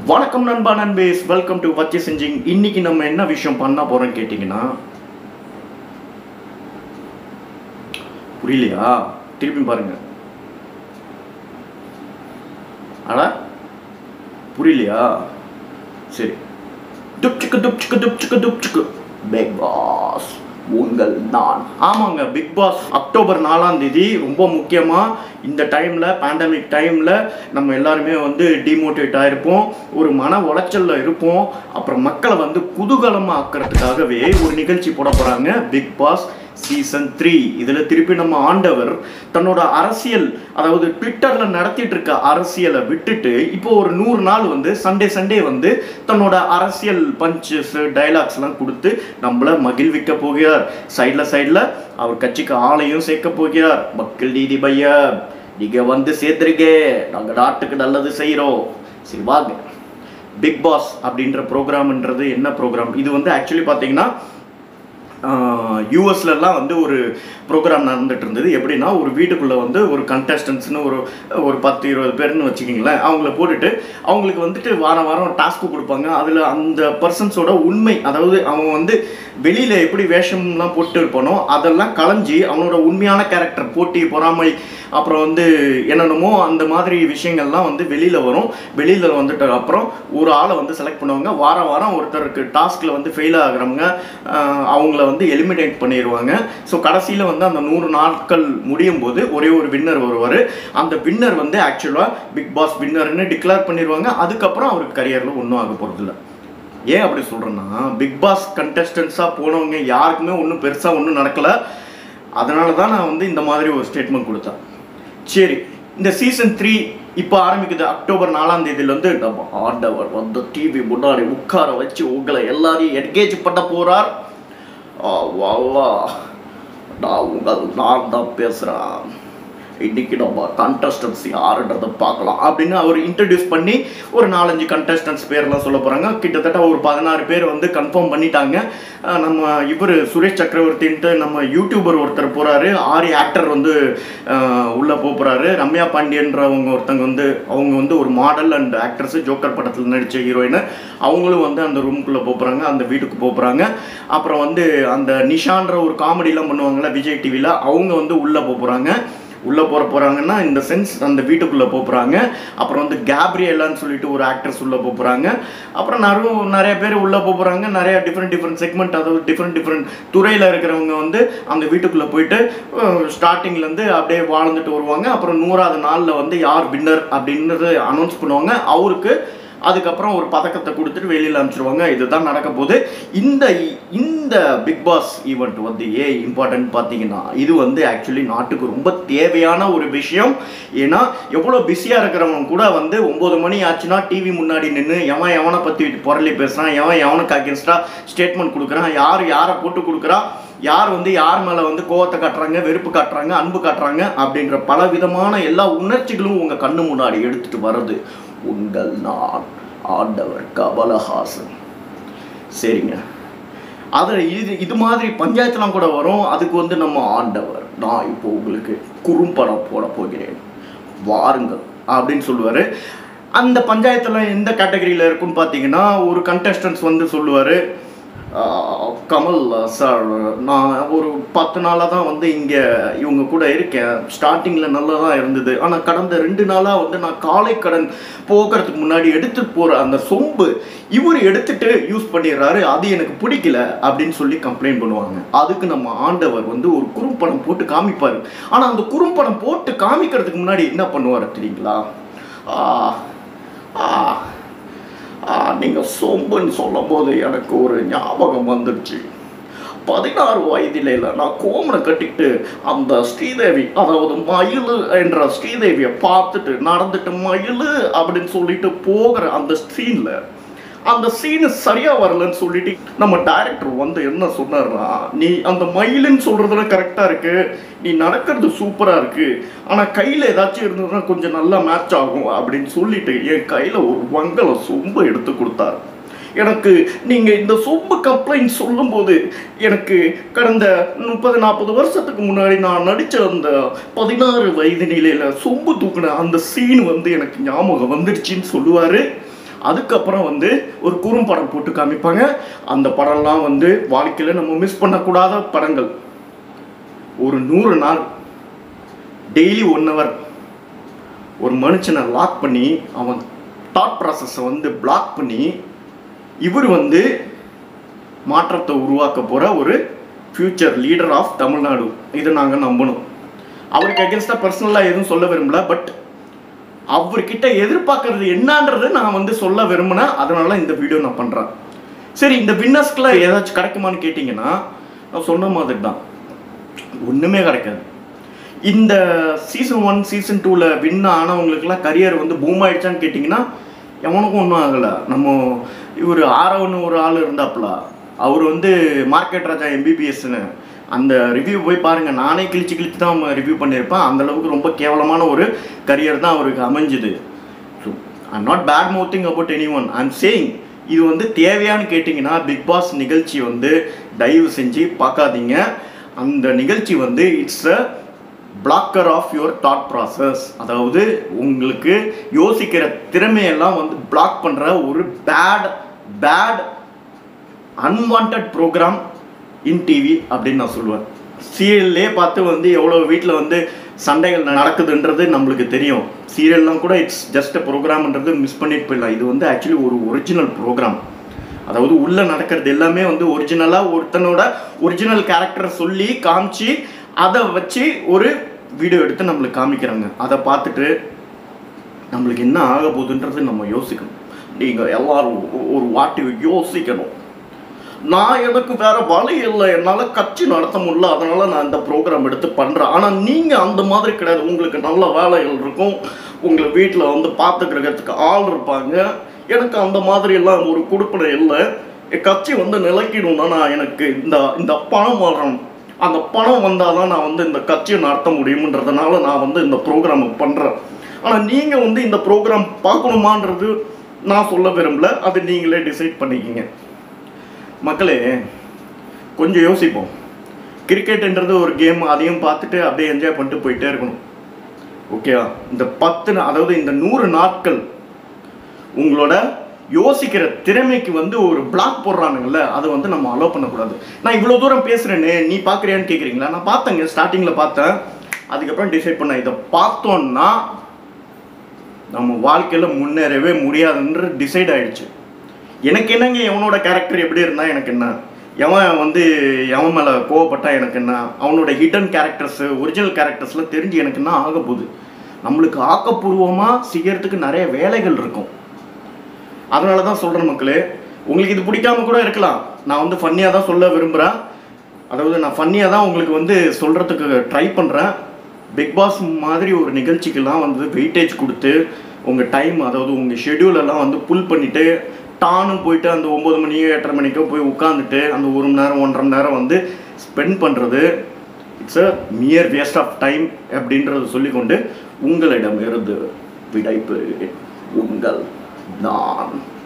வணக்கம் நண்பா நண்பேஸ் welcome to வச்சி செஞ்சிங் இன்னைக்கு நம்ம என்ன விஷயம் பண்ண போறோம் கேட்டிங்கன்னா புரியலையா திருப்பி பாருங்க அடா புரியலையா சரி துப்சுக்கு துப்சுக்கு துப்சுக்கு துப்சுக்கு பிக் பாஸ் உங்கள் நான் ஆமாங்க பிக் பாஸ் அக்டோபர் நாலாம் தேதி ரொம்ப முக்கியமாக இந்த டைமில் பேண்டமிக் டைமில் நம்ம எல்லாருமே வந்து டிமோட்டிவேட் ஆகிருப்போம் ஒரு மன உளைச்சலில் இருப்போம் அப்புறம் மக்களை வந்து குதூகலமாக ஆக்கிறதுக்காகவே ஒரு நிகழ்ச்சி போட போகிறாங்க பிக் பாஸ் சீசன் த்ரீ இதில் திருப்பி நம்ம ஆண்டவர் தன்னோட அரசியல் அதாவது ட்விட்டரில் நடத்திட்டு இருக்க அரசியலை விட்டுட்டு இப்போ ஒரு நூறு நாள் வந்து சண்டே சண்டே வந்து தன்னோட அரசியல் பஞ்சஸ் டைலாக்ஸ்லாம் கொடுத்து நம்மளை மகிழ்விக்க போகிறார் சைடில் சைடில் அவர் கட்சிக்கு ஆளையும் சேர்க்க போகிறார் மக்கள் நீதி பையா நீங்கள் வந்து சேர்த்துருக்கே நாங்கள் நாட்டுக்கு நல்லது செய்கிறோம் சரி வாங்க பிக் பாஸ் அப்படின்ற ப்ரோக்ராம்ன்றது என்ன ப்ரோக்ராம் இது வந்து ஆக்சுவலி பார்த்தீங்கன்னா யூஎஸ்லலாம் வந்து ஒரு ப்ரோக்ராம் நடந்துட்டு இருந்தது எப்படின்னா ஒரு வீட்டுக்குள்ளே வந்து ஒரு கண்டஸ்டன்ஸ்னு ஒரு ஒரு பத்து இருபது பேர்னு வச்சுக்கிங்களேன் அவங்கள போட்டுட்டு அவங்களுக்கு வந்துட்டு வாரம் வாரம் டாஸ்க்கு கொடுப்பாங்க அதில் அந்த பர்சன்ஸோட உண்மை அதாவது அவன் வந்து வெளியில் எப்படி வேஷம்லாம் போட்டு இருப்பானோ அதெல்லாம் களைஞ்சி அவனோட உண்மையான கேரக்டர் போட்டி பொறாமை அப்புறம் வந்து என்னென்னமோ அந்த மாதிரி விஷயங்கள்லாம் வந்து வெளியில் வரும் வெளியில் வந்துட்டு அப்புறம் ஒரு ஆளை வந்து செலக்ட் பண்ணுவாங்க வாரம் வாரம் ஒருத்தருக்கு டாஸ்கில் வந்து ஃபெயில் ஆகுறவங்க ஆஹ், அவங்கள வந்து எலிமினேட் பண்ணிடுவாங்க ஸோ கடைசியில் வந்து அந்த நூறு நாட்கள் முடியும் போது ஒரே ஒரு வின்னர் வருவார் அந்த வின்னர் வந்து ஆக்சுவலாக பிக் பாஸ் வின்னர்னு டிக்ளேர் பண்ணிடுவாங்க அதுக்கப்புறம் அவருக்கு கரியரில் ஒன்றும் ஆக போகிறதில்ல ஏன் அப்படி சொல்கிறேன்னா பிக் பாஸ் கண்டஸ்டன்ஸாக போனவங்க யாருக்குமே ஒன்றும் பெருசாக ஒன்றும் நடக்கலை அதனால தான் நான் வந்து இந்த மாதிரி ஒரு ஸ்டேட்மெண்ட் கொடுத்தேன் சரி இந்த சீசன் த்ரீ இப்போ ஆரம்பிக்குது அக்டோபர் நாலாம் தேதியிலேருந்து நம்ம ஆண்டவர் வந்து டிவி முன்னாடி உட்கார வச்சு உங்களை எல்லாரையும் என்கேஜ் பண்ண போகிறார் வா வா நான் உங்கள் நான் தான் பேசுகிறேன் இன்னைக்கு நம்ம கண்டஸ்டன்ஸ் யாருன்றதை பார்க்கலாம் அப்படின்னு அவர் இன்ட்ரடியூஸ் பண்ணி ஒரு நாலஞ்சு கண்டஸ்டன்ஸ் பேர்லாம் சொல்ல போகிறாங்க கிட்டத்தட்ட ஒரு பதினாறு பேர் வந்து கன்ஃபார்ம் பண்ணிட்டாங்க அஹ் நம்ம இவர் சுரேஷ் சக்கரவர்த்தின்ட்டு நம்ம யூடியூபர் ஒருத்தர் போகிறாரு ஆரி ஆக்டர் வந்து உள்ளே போகிறாரு ரம்யா பாண்டியன்றவங்க ஒருத்தங்க வந்து அவங்க வந்து ஒரு மாடல் அண்ட் ஆக்ட்ரஸ் ஜோக்கர் படத்தில் நடித்த ஹீரோயின் அவங்களும் வந்து அந்த ரூம்குள்ளே போகிறாங்க அந்த வீட்டுக்கு போகிறாங்க அப்புறம் வந்து அந்த நிஷான்ற ஒரு காமெடிலாம் பண்ணுவாங்கள்ல விஜய் டிவியில் அவங்க வந்து உள்ளே போகிறாங்க உள்ளே போகிற போகிறாங்கன்னா இந்த சென்ஸ் அந்த வீட்டுக்குள்ளே போகிறாங்க அப்புறம் வந்து கேப்ரியலான்னு சொல்லிட்டு ஒரு ஆக்ட்ரஸ் உள்ளே போகிறாங்க அப்புறம் நிறைய நிறைய பேர் உள்ளே போகிறாங்க நிறைய டிஃப்ரெண்ட் டிஃப்ரெண்ட் செக்மெண்ட் அதாவது டிஃப்ரெண்ட் டிஃப்ரெண்ட் துறையில் இருக்கிறவங்க வந்து அந்த வீட்டுக்குள்ளே போயிட்டு ஸ்டார்டிங்லேருந்து அப்படியே வாழ்ந்துட்டு வருவாங்க அப்புறம் நூறாவது நாளில் வந்து யார் வின்னர் அப்படின்றது அனௌன்ஸ் பண்ணுவாங்க அவருக்கு அதுக்கப்புறம் ஒரு பதக்கத்தை கொடுத்துட்டு வெளியில் அனுப்பிச்சிருவாங்க இதுதான் நடக்க போகுது இந்த இந்த பிக் பாஸ் ஈவெண்ட் வந்து ஏன் இம்பார்ட்டன்ட் பார்த்தீங்கன்னா இது வந்து ஆக்சுவலி நாட்டுக்கு ரொம்ப தேவையான ஒரு விஷயம் ஏன்னா எவ்வளோ பிஸியாக இருக்கிறவங்க கூட வந்து ஒம்பது மணி ஆச்சுன்னா டிவி முன்னாடி நின்று எவன் எவனை பற்றி புரளி பேசுகிறான் எவன் எவனுக்கு அகேன்ஸ்டாக ஸ்டேட்மெண்ட் கொடுக்குறான் யார் யாரை போட்டு கொடுக்குறா யார் வந்து யார் மேலே வந்து கோவத்தை காட்டுறாங்க வெறுப்பு காட்டுறாங்க அன்பு காட்டுறாங்க அப்படின்ற பல விதமான எல்லா உணர்ச்சிகளும் உங்கள் கண்ணு முன்னாடி எடுத்துகிட்டு வர்றது உங்கள் நான் ஆண்டவர் கமலஹாசன் சரிங்க அதில் இது இது மாதிரி பஞ்சாயத்துலாம் கூட வரும் அதுக்கு வந்து நம்ம ஆண்டவர் நான் இப்போ உங்களுக்கு குறும்படம் போட போகிறேன் வாருங்கள் அப்படின்னு சொல்லுவார் அந்த பஞ்சாயத்தில் எந்த கேட்டகரியில் இருக்குன்னு பார்த்தீங்கன்னா ஒரு கண்டஸ்டன்ஸ் வந்து சொல்லுவார் கமல் சார் நான் ஒரு பத்து நாளாக தான் வந்து இங்கே இவங்க கூட இருக்கேன் ஸ்டார்டிங்கில் நல்லா தான் இருந்தது ஆனால் கடந்த ரெண்டு நாளாக வந்து நான் காலை கடன் போகிறதுக்கு முன்னாடி எடுத்துட்டு போகிற அந்த சொம்பு இவர் எடுத்துட்டு யூஸ் பண்ணிடுறாரு அது எனக்கு பிடிக்கல அப்படின்னு சொல்லி கம்ப்ளைண்ட் பண்ணுவாங்க அதுக்கு நம்ம ஆண்டவர் வந்து ஒரு குறும்படம் போட்டு காமிப்பார் ஆனால் அந்த குறும்படம் போட்டு காமிக்கிறதுக்கு முன்னாடி என்ன பண்ணுவார் தெரியுங்களா ஆ ஆ நீங்கள் சொம்புன்னு சொல்லும் போது எனக்கு ஒரு ஞாபகம் வந்துடுச்சு பதினாறு வயதில நான் கோமனை கட்டிக்கிட்டு அந்த ஸ்ரீதேவி அதாவது மயிலு என்ற ஸ்ரீதேவியை பார்த்துட்டு நடந்துட்டு மயிலு அப்படின்னு சொல்லிட்டு போகிற அந்த சீனில் அந்த சீனு சரியா வரலன்னு சொல்லிட்டு நம்ம டைரக்டர் வந்து என்ன சொன்னார்னா நீ அந்த மயிலுன்னு சொல்றதுல கரெக்டா இருக்கு நீ நடக்கிறது சூப்பரா இருக்கு ஆனா கையில ஏதாச்சும் இருந்ததுன்னா கொஞ்சம் நல்லா மேட்ச் ஆகும் அப்படின்னு சொல்லிட்டு என் கையில ஒரு வங்கல சொம்பு எடுத்து கொடுத்தாரு எனக்கு நீங்கள் இந்த சொம்பு கம்ப்ளைண்ட் சொல்லும்போது எனக்கு கடந்த முப்பது நாற்பது வருஷத்துக்கு முன்னாடி நான் நடித்த அந்த பதினாறு வயது நிலையில் சொம்பு தூக்குன அந்த சீன் வந்து எனக்கு ஞாபகம் வந்துடுச்சின்னு சொல்லுவார் அதுக்கப்புறம் வந்து ஒரு குறும்படம் போட்டு காமிப்பாங்க அந்த படம்லாம் வந்து வாழ்க்கையில் நம்ம மிஸ் பண்ணக்கூடாத படங்கள் ஒரு நூறு நாள் டெய்லி ஒன் ஹவர் ஒரு மனுஷனை லாக் பண்ணி அவன் தாட் ப்ராசஸை வந்து பிளாக் பண்ணி இவர் வந்து மாற்றத்தை உருவாக்க போகிற ஒரு ஃப்யூச்சர் லீடர் ஆஃப் தமிழ்நாடு இதை நாங்கள் நம்பணும் அவருக்கு அகேன்ஸ்டாக பர்சனலாக எதுவும் சொல்ல விரும்பல பட் அவர்கிட்ட எதிர்பார்க்கறது என்னன்றது நான் வந்து சொல்ல விரும்பினேன் அதனால இந்த வீடியோ நான் பண்ணுறேன் சரி இந்த வின்னர்ஸ்க்குலாம் ஏதாச்சும் கிடைக்குமான்னு கேட்டிங்கன்னா நான் சொன்ன மாதிரி தான் ஒன்றுமே கிடைக்காது இந்த சீசன் ஒன் சீசன் டூவில் வின் ஆனவங்களுக்குலாம் கரியர் வந்து பூம் ஆயிடுச்சான்னு கேட்டிங்கன்னா எவனுக்கும் ஒன்றும் ஆகலை நம்ம இவர் ஆரவன்னு ஒரு ஆள் இருந்தாப்புல அவர் வந்து மார்க்கெட் ராஜா எம்பிபிஎஸ்னு அந்த ரிவ்யூ போய் பாருங்கள் நானே கிழிச்சு கிழிச்சு தான் ரிவ்யூ பண்ணியிருப்பேன் அந்த அளவுக்கு ரொம்ப கேவலமான ஒரு கரியர் தான் அவருக்கு அமைஞ்சுது so I'm not bad mouthing about anyone I'm saying இது வந்து தேவையான்னு கேட்டிங்கன்னா பிக் பாஸ் நிகழ்ச்சி வந்து தயவு செஞ்சு பார்க்காதீங்க அந்த நிகழ்ச்சி வந்து it's a blocker of your thought process அதாவது உங்களுக்கு யோசிக்கிற திறமையெல்லாம் வந்து பிளாக் பண்ணுற ஒரு bad bad unwanted program in TV அப்படின்னு நான் சொல்லுவேன் சீரியல்லே பார்த்து வந்து எவ்வளோ வீட்டில் வந்து சண்டைகள் நடக்குதுன்றது நம்மளுக்கு தெரியும் சீரியல்லாம் கூட இட்ஸ் ஜஸ்ட் ப்ரோக்ராம்ன்றது மிஸ் பண்ணிட்டு போயிடலாம் இது வந்து ஆக்சுவலி ஒரு ஒரிஜினல் ப்ரோக்ராம் அதாவது உள்ளே நடக்கிறது எல்லாமே வந்து ஒரிஜினலாக ஒருத்தனோட ஒரிஜினல் கேரக்டரை சொல்லி காமிச்சு அதை வச்சு ஒரு வீடியோ எடுத்து நம்மளுக்கு காமிக்கிறாங்க அதை பார்த்துட்டு நம்மளுக்கு என்ன ஆக போகுதுன்றது நம்ம யோசிக்கணும் நீங்கள் எல்லாரும் ஒரு வாட்டி யோசிக்கணும் நான் எனக்கு வேற வழி இல்லை என்னால் கட்சி நடத்த முடியல அதனால நான் இந்த ப்ரோக்ராம் எடுத்து பண்ணுறேன் ஆனால் நீங்கள் அந்த மாதிரி கிடையாது உங்களுக்கு நல்ல வேலைகள் இருக்கும் உங்களை வீட்டில் வந்து பார்த்துக்கிறதுக்கு ஆள் இருப்பாங்க எனக்கு அந்த மாதிரி எல்லாம் ஒரு கொடுப்பனை இல்லை என் கட்சி வந்து நிலைக்கணும்னா நான் எனக்கு இந்த இந்த பணம் வரணும் அந்த பணம் வந்தால் தான் நான் வந்து இந்த கட்சியை நடத்த முடியும்ன்றதுனால நான் வந்து இந்த ப்ரோக்ராம் பண்ணுறேன் ஆனால் நீங்கள் வந்து இந்த ப்ரோக்ராம் பார்க்கணுமான்றது நான் சொல்ல விரும்பல அது நீங்களே டிசைட் பண்ணிக்கிங்க மக்களே கொஞ்சம் யோசிப்போம் கிரிக்கெட்ன்றது ஒரு கேம் அதையும் பார்த்துட்டு அப்படியே என்ஜாய் பண்ணிட்டு போயிட்டே இருக்கணும் ஓகேவா இந்த பத்து நா- அதாவது இந்த நூறு நாட்கள் உங்களோட யோசிக்கிற திறமைக்கு வந்து ஒரு பிளாக் போடுறானுங்கல்ல அதை வந்து நம்ம அலோவ் பண்ணக்கூடாது நான் இவ்வளோ தூரம் பேசுகிறேனே நீ பார்க்குறியான்னு கேட்குறீங்களா நான் பார்த்தேங்க ஸ்டார்டிங்கில் பார்த்தேன் அதுக்கப்புறம் டிசைட் பண்ணேன் இதை பார்த்தோன்னா நம்ம வாழ்க்கையில் முன்னேறவே முடியாதுன்ற டிசைட் ஆயிடுச்சு எனக்கு என்னங்க எவனோட கேரக்டர் எப்படி இருந்தா எனக்கு என்ன எவன் வந்து எவன் மேலே கோவப்பட்டா எனக்கு என்ன அவனோட ஹிடன் கேரக்டர்ஸு ஒரிஜினல் கேரக்டர்ஸ்லாம் தெரிஞ்சு எனக்கு என்ன ஆக போகுது நம்மளுக்கு ஆக்கப்பூர்வமாக செய்யறதுக்கு நிறைய வேலைகள் இருக்கும் அதனால தான் சொல்கிறேன் மக்களே உங்களுக்கு இது பிடிக்காம கூட இருக்கலாம் நான் வந்து ஃபன்னியாக தான் சொல்ல விரும்புகிறேன் அதாவது நான் ஃபன்னியாக தான் உங்களுக்கு வந்து சொல்கிறதுக்கு ட்ரை பண்ணுறேன் பிக் பாஸ் மாதிரி ஒரு நிகழ்ச்சிக்கெல்லாம் வந்து வெயிட்டேஜ் கொடுத்து உங்கள் டைம் அதாவது உங்கள் ஷெட்யூல் எல்லாம் வந்து புல் பண்ணிவிட்டு டானும் போயிட்டு அந்த ஒம்பது மணியோ எட்டரை மணிக்கோ போய் உட்காந்துட்டு அந்த ஒரு மணி நேரம் ஒன்றரை மணி நேரம் வந்து ஸ்பெண்ட் பண்ணுறது it's a mere waste of time அப்படின்றத சொல்லிக்கொண்டு உங்களிடமிருந்து விடைபெறுகிறேன் உங்கள் நான்